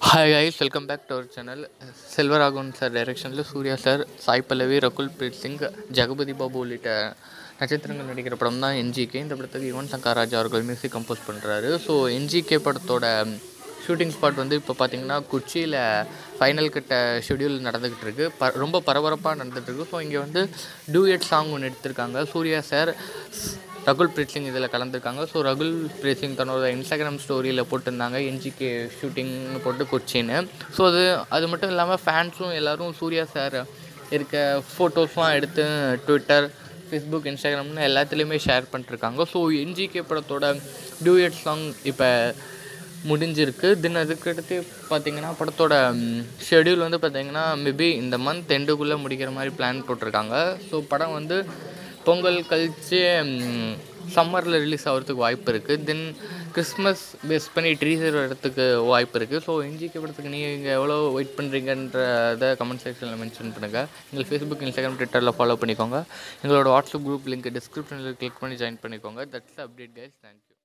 hi guys welcome back to our channel Selvaraghavan sir டைரக்ஷனில் Suriya sir Sai Pallavi Rakul Preet Singh Jagapathi Babu உள்ளிட்ட நட்சத்திரங்கள் நடிக்கிற படம் தான் என்ஜிகே இந்த படத்துக்கு யுவன் சங்கர் ராஜா அவர்கள் மியூசிக் கம்போஸ் பண்ணுறாரு ஸோ என்ஜிகே படத்தோட ஷூட்டிங் ஸ்பாட் வந்து இப்போ பார்த்தீங்கன்னா கொச்சியில் ஃபைனல் கட்ட ஷெடியூல் நடந்துக்கிட்டு இருக்கு ப ரொம்ப பரபரப்பாக நடந்துகிட்டு இருக்கு ஸோ இங்கே வந்து டூயட் சாங் ஒன்று எடுத்திருக்காங்க சூர்யா சார் ரகுல் பிரீத் சிங் இதில் கலந்துருக்காங்க ஸோ ரகுல் பிரீத் சிங் தன்னோட இன்ஸ்டாகிராம் ஸ்டோரியில் போட்டிருந்தாங்க என்ஜிகே ஷூட்டிங்னு போட்டு கொச்சின்னு ஸோ அது அது மட்டும் இல்லாமல் ஃபேன்ஸும் எல்லோரும் சூர்யா சார் இருக்க ஃபோட்டோஸ்லாம் எடுத்து ட்விட்டர் ஃபேஸ்புக் இன்ஸ்டாகிராம்னு எல்லாத்துலேயுமே ஷேர் பண்ணிருக்காங்க ஸோ என்ஜிகே படத்தோட டூயட் சாங் இப்போ முடிஞ்சிருக்கு தென் அதுக்கடுத்து பார்த்தீங்கன்னா படத்தோட ஷெடியூல் வந்து பார்த்தீங்கன்னா மேபி இந்த மந்த் எண்டுக்குள்ளே முடிக்கிற மாதிரி பிளான் போட்டிருக்காங்க ஸோ படம் வந்து பொங்கல் கழிச்சு சம்மரில் ரிலீஸ் ஆகிறதுக்கு வாய்ப்பு இருக்குது தென் கிறிஸ்மஸ் பேஸ் பண்ணி ட்ரீசர் வரத்துக்கு வாய்ப்பு இருக்குது ஸோ என்ஜிகே படத்துக்கு நீங்கள் எவ்வளோ வெயிட் பண்ணுறீங்கன்றத கமெண்ட் செக்ஷனில் மென்ஷன் பண்ணுங்கள் எங்கள் ஃபேஸ்புக் இன்ஸ்டாகிராம் ட்விட்டரில் ஃபாலோ பண்ணிக்கோங்க எங்களோட வாட்ஸ்அப் குரூப் லிங்க் டிஸ்கிரிப்ஷனில் கிளிக் பண்ணி ஜாயின் பண்ணிக்கோங்க தட்ஸ் அப்டேட் கைஸ் தேங்க்யூ